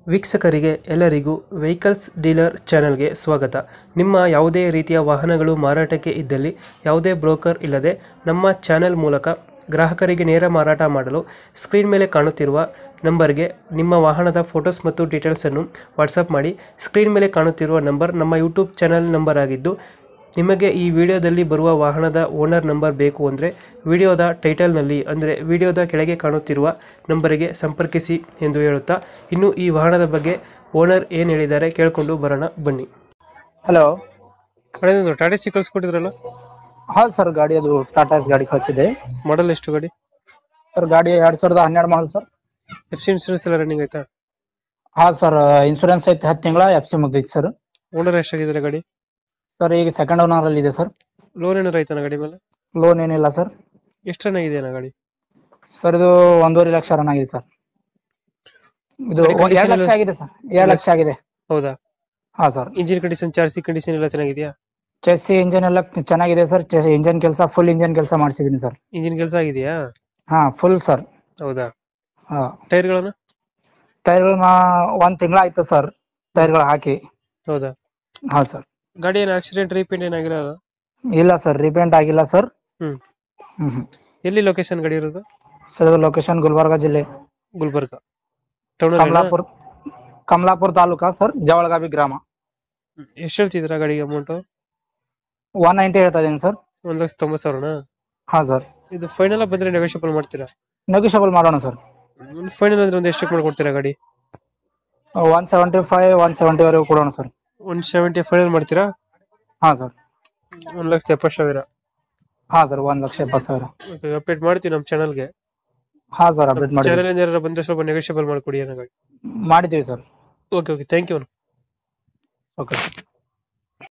ವೀಕ್ಷಕರಿಗೆ ಎಲ್ಲರಿಗೂ vehicles dealer ಚಾನೆಲ್ಗೆ ಸ್ವಾಗತ ನಿಮ್ಮ ಯಾವುದೇ ರೀತಿಯ ವಾಹನಗಳು ಮಾರಾಟಕ್ಕೆ ಇದ್ದಲ್ಲಿ ಯಾವುದೇ ಬ್ರೋಕರ್ ಇಲ್ಲದೆ ನಮ್ಮ ಚಾನೆಲ್ ಮೂಲಕ ಗ್ರಾಹಕರಿಗೆ ನೇರ ಮಾರಾಟ ಮಾಡಲು ಸ್ಕ್ರೀನ್ ಮೇಲೆ ಕಾಣುತ್ತಿರುವ ನಂಬರ್ಗೆ ನಿಮ್ಮ ವಾಹನದ ಫೋಟೋಸ್ ಮತ್ತು ಡೀಟೇಲ್ಸನ್ನು ವಾಟ್ಸಪ್ ಮಾಡಿ ಸ್ಕ್ರೀನ್ ಮೇಲೆ ಕಾಣುತ್ತಿರುವ ನಂಬರ್ ನಮ್ಮ ಯೂಟ್ಯೂಬ್ ಚಾನೆಲ್ ನಂಬರ್ ಆಗಿದ್ದು ನಿಮಗೆ ಈ ವಿಡಿಯೋದಲ್ಲಿ ಬರುವ ವಾಹನದ ಓನರ್ ನಂಬರ್ ಬೇಕು ಅಂದರೆ ವಿಡಿಯೋದ ಟೈಟಲ್ನಲ್ಲಿ ಅಂದರೆ ವಿಡಿಯೋದ ಕೆಳಗೆ ಕಾಣುತ್ತಿರುವ ನಂಬರಿಗೆ ಸಂಪರ್ಕಿಸಿ ಎಂದು ಹೇಳುತ್ತಾ ಇನ್ನು ಈ ವಾಹನದ ಬಗ್ಗೆ ಓನರ್ ಏನು ಹೇಳಿದ್ದಾರೆ ಕೇಳಿಕೊಂಡು ಬರೋಣ ಬನ್ನಿ ಹಲೋ ಕಳೆದೊಂದು ಟಾಟಾ ಸಿ ಕಳಿಸ್ಕೊಟ್ಟಿದ್ರಲ್ಲ ಹೌದು ಸರ್ ಗಾಡಿ ಅದು ಟಾಟಾ ಗಾಡಿ ಕಳಿಸಿದೆ ಮಾಡಲ್ ಎಷ್ಟು ಗಾಡಿ ಸರ್ ಗಾಡಿ ಎರಡ್ ಸಾವಿರದ ಹನ್ನೆರಡು model sir F C insurance ಎಲ್ಲ ರನ್ನಿಂಗ್ ಆಯ್ತಾ ಹಾ ಸರ್ ಇನ್ಸೂರೆನ್ಸ್ ಐತೆ ಹತ್ತು ತಿಂಗಳ ಎಫ್ ಸಿ ಮುಗ್ದೈತೆ ಸರ್ ಓನರ್ ಎಷ್ಟಾಗಿದ್ದಾರೆ ಗಾಡಿ ಸರ್ ಈಗ ಸೆಕೆಂಡ್ ಓನರ್ ಅಲ್ಲಿ ಇದೆ ಸರ್ ಲೋನ್ ಏನಾರು ಆಯ್ತಾನ ಗಾಡಿ ಮೇಲೆ ಲೋನ್ ಏನಿಲ್ಲ ಸರ್ ಎಷ್ಟು ರನ್ ಆಗಿದೆ ಗಾಡಿ ಸರ್ ಇದು ಒಂದೂವರೆ ಲಕ್ಷ ರನ್ ಆಗಿದೆ ಸರ್ ಇದು ಗಾಡಿ condition ಎರಡು ಲಕ್ಷ ಎಲ್ಲ- ಆಗಿದೆ ಸರ್ ಎರಡು ಲಕ್ಷ ಆಗಿದೆ ಹೌದಾ ಹಾ ಸರ್ ಇಂಜಿನ್ ಕಂಡೀಷನ್ ಚಾರ್ಸಿ ಕಂಡೀಷನ್ ಎಲ್ಲ ಚೆನ್ನಾಗಿದೆಯಾ ಚೆಸ್ಸಿ ಇಂಜನ್ ಎಲ್ಲ ಚೆನ್ನಾಗಿದೆ ಸರ್ ಇಂಜನ್ ಕೆಲಸ ಫುಲ್ ಇಂಜನ್ ಕೆಲಸ ಮಾಡಿಸಿದೀನಿ ಸರ್ ಇಂಜಿನ್ ಕೆಲಸ ಆಗಿದೆಯಾ ಹಾ ಫುಲ್ ಸರ್ ಹೌದಾ ಹಾ ಟೈರ್ಗಳನ್ನ ಟೈರ್ಗಳನ್ನ ಒಂದ್ ತಿಂಗಳ ಆಯ್ತು ಸರ್ ಟೈರ್ಗಳು ಹಾಕಿ ಹೌದಾ ಹಾ ಸರ್ ಗಾಡಿ ಏನು ಆಕ್ಸಿಡೆಂಟ್ ರೀಪೇಂಟ್ ಏನಾಗಿರಲ್ಲ ಇಲ್ಲ ಸರ್ ರಿಪೇಂಟ್ ಆಗಿಲ್ಲ ಸರ್ ಹ್ಮ್ ಹ್ಮ್ ಹ್ಮ್ ಎಲ್ಲಿ ಲೊಕೇಶನ್ ಗಾಡಿ ಇರೋದು ಸರ್ ಲೊಕೇಶನ್ ಗುಲ್ಬರ್ಗ ಜಿಲ್ಲೆ ಗುಲ್ಬರ್ಗ ಟೌನ್ ಕಮಲಾಪುರ ಕಮಲಾಪುರ ತಾಲೂಕಾ ಸರ್ ಜವಳಗಾವಿ ಗ್ರಾಮ ಎಷ್ಟು ಹೇಳ್ತಿದ್ದೀರಾ ಗಾಡಿಗೆ ಅಮೌಂಟ್ ಒನ್ ನೈಂಟಿ ಹೇಳ್ತಾ ಇದೀನಿ ಸರ್ ಒಂದ್ ಲಕ್ಷ ತೊಂಬತ್ತು ಸಾವಿರನಾ ಹಾ ಸರ್ ಇದು ಫೈನಲ್ ಬಂದ್ರೆ ನೆಗೋಷಿಯಬಲ್ ಮಾಡ್ತೀರಾ ನೆಗೋಷಿಯಬಲ್ ಮಾಡೋಣ ಸರ್ ಫೈನಲ್ ಅಂದ್ರೆ ಒಂದು ಎಷ್ಟಕ್ಕೆ ಮಾಡ್ಕೊಡ್ತೀರಾ ಗಾಡಿ one seventy five one seventy ವರೆಗೂ ಕೊಡೋಣ ಸರ್ ಒನ್ ಸೆವೆಂಟಿ ಫೈನಲ್ ಮಾಡ್ತೀರಾ ಹಾ ಸರ್ ಒಂದ್ ಲಕ್ಷ ಎಪ್ಪತ್ತು ಸಾವಿರ ಹಾ ಸರ್ ಒಂದ್ ಲಕ್ಷ ಎಪ್ಪತ್ತು ಸಾವಿರ ಅಪ್ಡೇಟ್ ಮಾಡ್ತೀವಿ ನಮ್ಮ ಚಾನಲ್ಗೆ ಹಾ ಸರ್ ಅಪ್ಡೇಟ್ ಮಾಡಿ ಚಾನಲ್ ಯಾರು ಬಂದ್ರೆ ಸ್ವಲ್ಪ ನೆಗೋಷಿಯಬಲ್ ಮಾಡ್ಕೊಡಿ ಅನ್ನೋ ಗಾಡಿ ಮಾಡಿದ್ದೀವಿ sir okay okay thank you okay